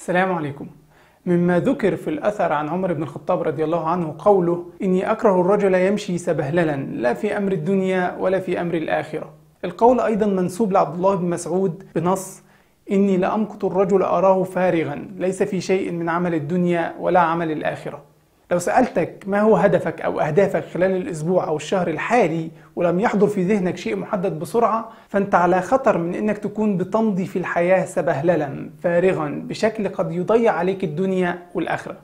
السلام عليكم مما ذكر في الأثر عن عمر بن الخطاب رضي الله عنه قوله إني أكره الرجل يمشي سبهللا لا في أمر الدنيا ولا في أمر الآخرة القول أيضا منسوب لعبد الله بن مسعود بنص إني لأمقت الرجل أراه فارغا ليس في شيء من عمل الدنيا ولا عمل الآخرة لو سألتك ما هو هدفك أو أهدافك خلال الأسبوع أو الشهر الحالي ولم يحضر في ذهنك شيء محدد بسرعة فأنت على خطر من أنك تكون بتمضي في الحياة سبهللا فارغا بشكل قد يضيع عليك الدنيا والآخرة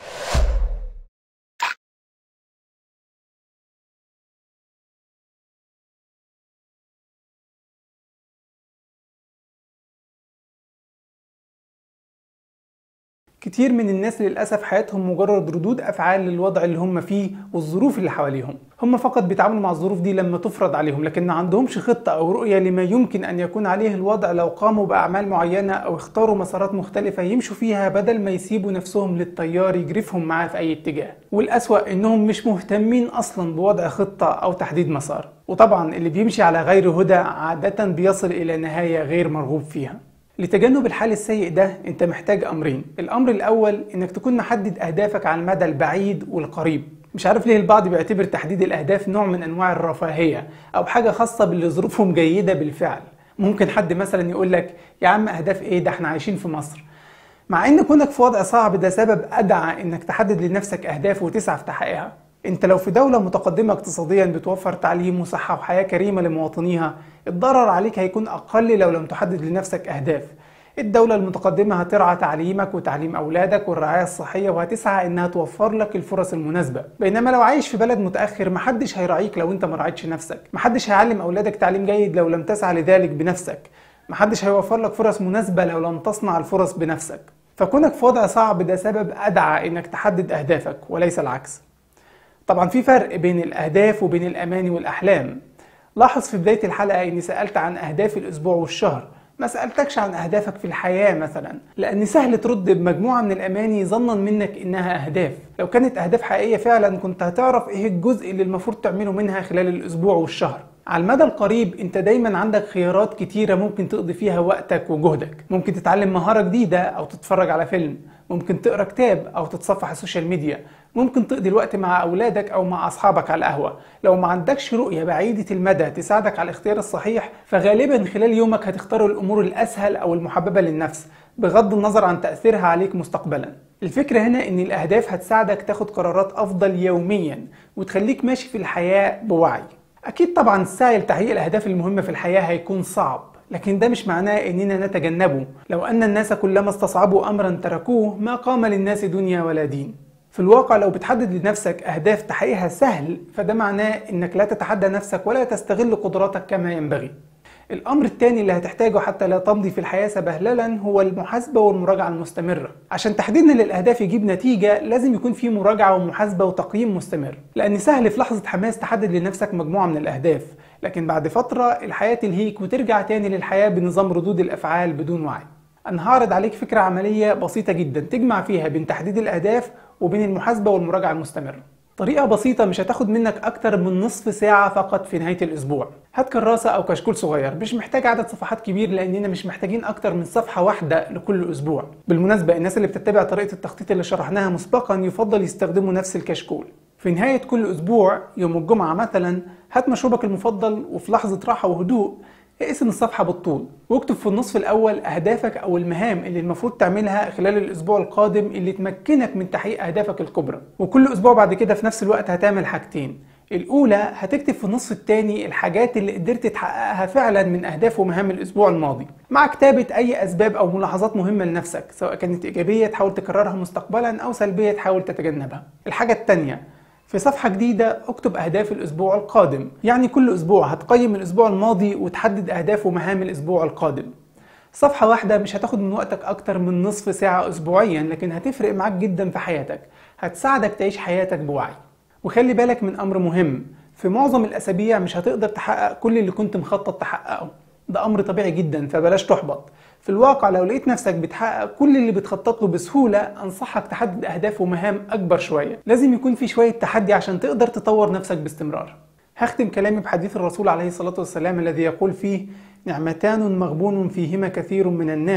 كتير من الناس للأسف حياتهم مجرد ردود أفعال للوضع اللي هم فيه والظروف اللي حواليهم هم فقط بيتعاملوا مع الظروف دي لما تفرض عليهم لكن ما عندهمش خطة أو رؤية لما يمكن أن يكون عليه الوضع لو قاموا بأعمال معينة أو اختاروا مسارات مختلفة يمشوا فيها بدل ما يسيبوا نفسهم للتيار يجرفهم معاه في أي اتجاه والأسوأ إنهم مش مهتمين أصلا بوضع خطة أو تحديد مسار وطبعا اللي بيمشي على غير هدى عادة بيصل إلى نهاية غير مرغوب فيها لتجنب الحال السيء ده انت محتاج امرين الامر الاول انك تكون محدد اهدافك على المدى البعيد والقريب مش عارف ليه البعض بيعتبر تحديد الاهداف نوع من انواع الرفاهيه او حاجه خاصه باللي ظروفهم جيده بالفعل ممكن حد مثلا يقول لك يا عم اهداف ايه ده احنا عايشين في مصر مع ان كونك في وضع صعب ده سبب ادعى انك تحدد لنفسك اهداف وتسعى في تحقيقها انت لو في دولة متقدمة اقتصاديا بتوفر تعليم وصحة وحياة كريمة لمواطنيها الضرر عليك هيكون أقل لو لم تحدد لنفسك أهداف الدولة المتقدمة هترعى تعليمك وتعليم أولادك والرعاية الصحية وهتسعى إنها توفر لك الفرص المناسبة بينما لو عايش في بلد متأخر محدش هيراعيك لو أنت ما رعيتش نفسك محدش هيعلم أولادك تعليم جيد لو لم تسعى لذلك بنفسك محدش هيوفر لك فرص مناسبة لو لم تصنع الفرص بنفسك فكونك في وضع صعب ده سبب أدعى إنك تحدد أهدافك وليس العكس طبعا في فرق بين الأهداف وبين الأماني والأحلام لاحظ في بداية الحلقة إني سألت عن أهداف الأسبوع والشهر ما سألتكش عن أهدافك في الحياة مثلا لأن سهل ترد بمجموعة من الأماني ظنا منك إنها أهداف لو كانت أهداف حقيقية فعلا كنت هتعرف إيه الجزء اللي المفروض تعمله منها خلال الأسبوع والشهر على المدى القريب انت دايما عندك خيارات كتيرة ممكن تقضي فيها وقتك وجهدك ممكن تتعلم مهارة جديدة او تتفرج على فيلم ممكن تقرا كتاب او تتصفح السوشيال ميديا ممكن تقضي الوقت مع اولادك او مع اصحابك على القهوة لو ما عندكش رؤية بعيدة المدى تساعدك على الاختيار الصحيح فغالبا خلال يومك هتختار الامور الاسهل او المحببة للنفس بغض النظر عن تأثيرها عليك مستقبلا الفكرة هنا ان الاهداف هتساعدك تاخد قرارات افضل يوميا وتخليك ماشي في الحياة بوعي أكيد طبعا السعي لتحقيق الأهداف المهمة في الحياة هيكون صعب لكن ده مش معناه إننا نتجنبه لو أن الناس كلما استصعبوا أمرا تركوه ما قام للناس دنيا ولا دين في الواقع لو بتحدد لنفسك أهداف تحقيقها سهل فده معناه إنك لا تتحدى نفسك ولا تستغل قدراتك كما ينبغي الأمر الثاني اللي هتحتاجه حتى لا تمضي في الحياة سبهللا هو المحاسبة والمراجعة المستمرة عشان تحديدنا للأهداف يجيب نتيجة لازم يكون في مراجعة ومحاسبة وتقييم مستمر لأن سهل في لحظة حماس تحدد لنفسك مجموعة من الأهداف لكن بعد فترة الحياة تلهيك وترجع تاني للحياة بنظام ردود الأفعال بدون وعي أنا هعرض عليك فكرة عملية بسيطة جدا تجمع فيها بين تحديد الأهداف وبين المحاسبة والمراجعة المستمرة طريقة بسيطة مش هتاخد منك أكتر من نصف ساعة فقط في نهاية الأسبوع هات كراسة أو كشكول صغير مش محتاج عدد صفحات كبير لأننا مش محتاجين أكتر من صفحة واحدة لكل أسبوع بالمناسبة الناس اللي بتتبع طريقة التخطيط اللي شرحناها مسبقا يفضل يستخدموا نفس الكشكول في نهاية كل أسبوع يوم الجمعة مثلا هات مشروبك المفضل وفي لحظة راحة وهدوء اقسم الصفحة بالطول واكتب في النصف الأول أهدافك أو المهام اللي المفروض تعملها خلال الأسبوع القادم اللي تمكنك من تحقيق أهدافك الكبرى وكل أسبوع بعد كده في نفس الوقت هتعمل حاجتين الأولى هتكتب في النصف الثاني الحاجات اللي قدرت تحققها فعلا من أهداف ومهام الأسبوع الماضي مع كتابة أي أسباب أو ملاحظات مهمة لنفسك سواء كانت إيجابية تحاول تكررها مستقبلا أو سلبية تحاول تتجنبها الحاجة الثانية في صفحة جديدة اكتب أهداف الأسبوع القادم يعني كل أسبوع هتقيم الأسبوع الماضي وتحدد أهداف ومهام الأسبوع القادم صفحة واحدة مش هتاخد من وقتك أكتر من نصف ساعة أسبوعيا لكن هتفرق معاك جدا في حياتك هتساعدك تعيش حياتك بوعي وخلي بالك من أمر مهم في معظم الأسابيع مش هتقدر تحقق كل اللي كنت مخطط تحققه ده أمر طبيعي جدا فبلاش تحبط في الواقع لو لقيت نفسك بتحقق كل اللي بتخطط له بسهولة أنصحك تحدد أهداف ومهام أكبر شوية لازم يكون في شوية تحدي عشان تقدر تطور نفسك باستمرار هختم كلامي بحديث الرسول عليه الصلاة والسلام الذي يقول فيه نعمتان مغبون فيهما كثير من الناس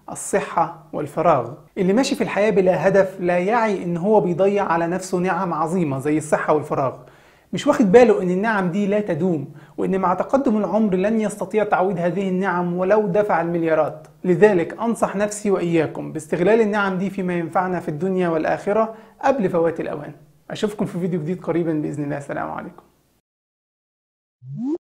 الصحة والفراغ اللي ماشي في الحياة بلا هدف لا يعي ان هو بيضيع على نفسه نعم عظيمة زي الصحة والفراغ مش واخد باله ان النعم دي لا تدوم وان مع تقدم العمر لن يستطيع تعويض هذه النعم ولو دفع المليارات لذلك انصح نفسي واياكم باستغلال النعم دي فيما ينفعنا في الدنيا والاخرة قبل فوات الاوان اشوفكم في فيديو جديد قريبا باذن الله السلام عليكم